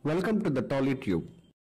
Welcome to the TollyTube.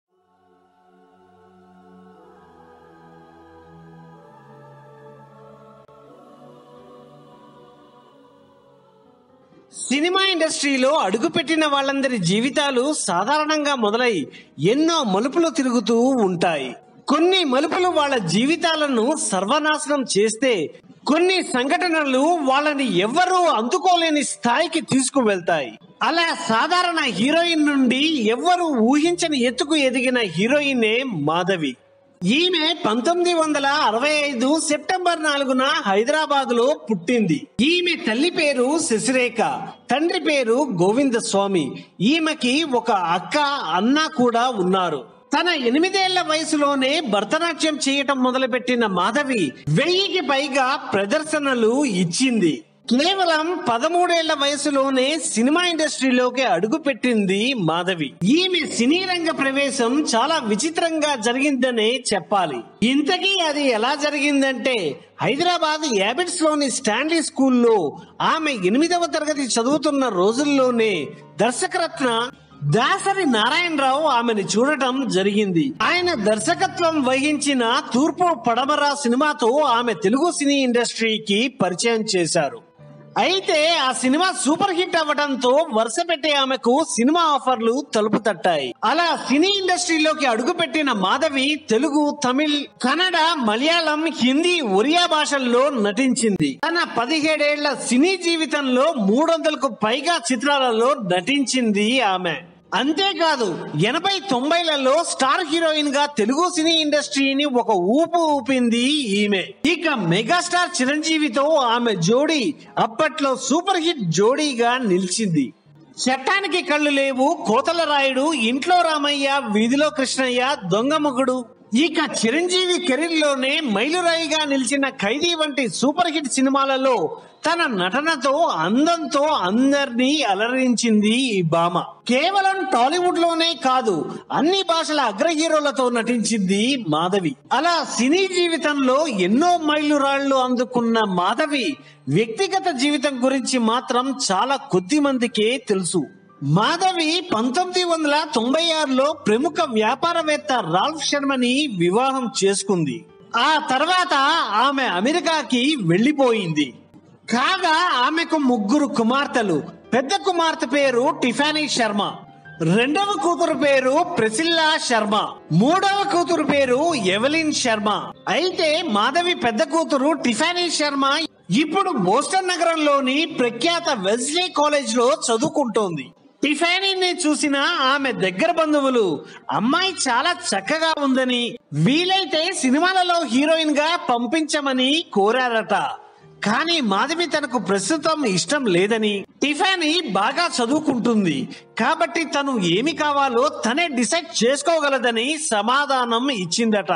Cinema ఇండస్ట్రీలో అడుగుపెట్టిన వాళ్ళందరి జీవితాలు సాధారణంగా మొదలై ఎన్నో మలుపులు తిరుగుతూ ఉంటాయి కొన్ని మలుపులు వాళ్ళ జీవితాలను సర్వనాశనం చేస్తే కొన్ని సంఘటనలు వాళ్ళని ఎవ్వరూ అందుకోలేని స్థాయికి తీసుకువెళ్తాయి అలా సాధారణ హీరోయిన్ నుండి ఎవ్వరూ ఊహించని ఎత్తుకు ఎదిగిన హీరోయినే మాధవి ఈమె పంతొమ్మిది వందల అరవై ఐదు సెప్టెంబర్ నాలుగున హైదరాబాద్ లో పుట్టింది ఈమె తల్లి పేరు శశిరేఖ తండ్రి పేరు గోవింద స్వామి ఈమెకి ఒక అక్క అన్న కూడా ఉన్నారు తన ఎనిమిదేళ్ల వయసులోనే భరతనాట్యం చేయటం మొదలుపెట్టిన మాధవి వెయ్యికి పైగా ప్రదర్శనలు ఇచ్చింది కేవలం పదమూడేళ్ల వయసులోనే సినిమా ఇండస్ట్రీలోకి అడుగుపెట్టింది మాధవి ఈమె సినీ రంగ ప్రవేశం చాలా విచిత్రంగా జరిగిందనే చెప్పాలి ఇంతకీ అది ఎలా జరిగిందంటే హైదరాబాద్ యాబిట్స్ లోని స్టాన్లీ స్కూల్లో ఆమె ఎనిమిదవ తరగతి చదువుతున్న రోజుల్లోనే దర్శకరత్న దాసరి నారాయణరావు ఆమెను చూడటం జరిగింది ఆయన దర్శకత్వం వహించిన తూర్పు పడమర సినిమాతో ఆమె తెలుగు సినీ ఇండస్ట్రీకి పరిచయం చేశారు అయితే ఆ సినిమా సూపర్ హిట్ అవ్వడంతో వరుస పెట్టి ఆమెకు సినిమా ఆఫర్లు తలుపు తట్టాయి అలా సినీ ఇండస్ట్రీలోకి అడుగుపెట్టిన మాధవి తెలుగు తమిళ్ కన్నడ మలయాళం హిందీ ఒరియా భాషల్లో నటించింది తన పదిహేడేళ్ల సినీ జీవితంలో మూడు వందలకు పైగా చిత్రాలలో నటించింది ఆమె అంతేకాదు ఎనభై తొంభైలలో స్టార్ హీరోయిన్ గా తెలుగు సినీ ఇండస్ట్రీని ఒక ఊపు ఊపింది ఈమె ఇక మెగాస్టార్ చిరంజీవితో ఆమె జోడీ అప్పట్లో సూపర్ హిట్ జోడీగా నిలిచింది చట్టానికి కళ్ళు లేవు కోతల రాయుడు ఇంట్లో రామయ్య వీధిలో కృష్ణయ్య దొంగముగుడు ఇక చిరంజీవి కెరీర్ లోనే మైలురాయిగా నిలిచిన ఖైదీ వంటి సూపర్ హిట్ సినిమాలలో తన నటనతో అందంతో అందరినీ అలరించింది ఈ భామ కేవలం టాలీవుడ్ లోనే కాదు అన్ని భాషల అగ్ర హీరోలతో నటించింది మాధవి అలా సినీ జీవితంలో ఎన్నో మైలురాళ్లు అందుకున్న మాధవి వ్యక్తిగత జీవితం గురించి మాత్రం చాలా కొద్ది మందికే తెలుసు మాధవి పంతొమ్మిది వందల తొంభై ఆరులో ప్రముఖ వ్యాపారవేత్త రాల్ఫ్ శర్మని వివాహం చేసుకుంది ఆ తర్వాత ఆమె అమెరికాకి వెళ్లిపోయింది కాగా ఆమెకు ముగ్గురు కుమార్తెలు పెద్ద కుమార్తె పేరు టిఫానీ శర్మ రెండవ కూతురు పేరు ప్రెసిల్లా శర్మ మూడవ కూతురు పేరు ఎవలిన్ శర్మ అయితే మాధవి పెద్ద కూతురు టిఫానీ శర్మ ఇప్పుడు బోస్టన్ నగరంలోని ప్రఖ్యాత వెజ్లీ కాలేజ్ లో చదువుకుంటోంది టిఫానీని చూసిన ఆమె దగ్గర బంధువులు అమ్మాయి చాలా చక్కగా ఉందని వీలైతే సినిమాలలో హీరోయిన్ గా పంపించమని కోరారట కానీ మాధవి తనకు ప్రస్తుతం ఇష్టం లేదని టిఫానీ బాగా చదువుకుంటుంది కాబట్టి తను ఏమి కావాలో తనే డిసైడ్ చేసుకోగలదని సమాధానం ఇచ్చిందట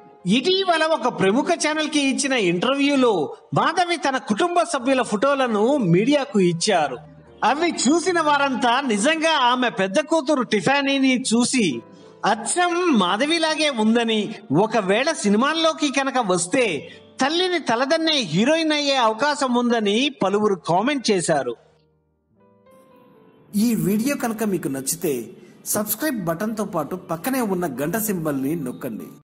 ఇటీవల ఒక ప్రముఖ ఛానల్ కి ఇచ్చిన ఇంటర్వ్యూలో మాధవి తన కుటుంబ సభ్యుల ఫోటోలను మీడియాకు ఇచ్చారు అవి చూసిన వారంతా నిజంగా ఆమె పెద్ద కూతురు టిఫానీని చూసి అచ్చం మాధవిలాగే ఉందని ఒకవేళ సినిమాల్లోకి కనుక వస్తే తల్లిని తలదన్నే హీరోయిన్ అయ్యే అవకాశం ఉందని పలువురు కామెంట్ చేశారు ఈ వీడియో కనుక మీకు నచ్చితే సబ్స్క్రైబ్ బటన్తో పాటు పక్కనే ఉన్న గంట సింబల్ని నొక్కండి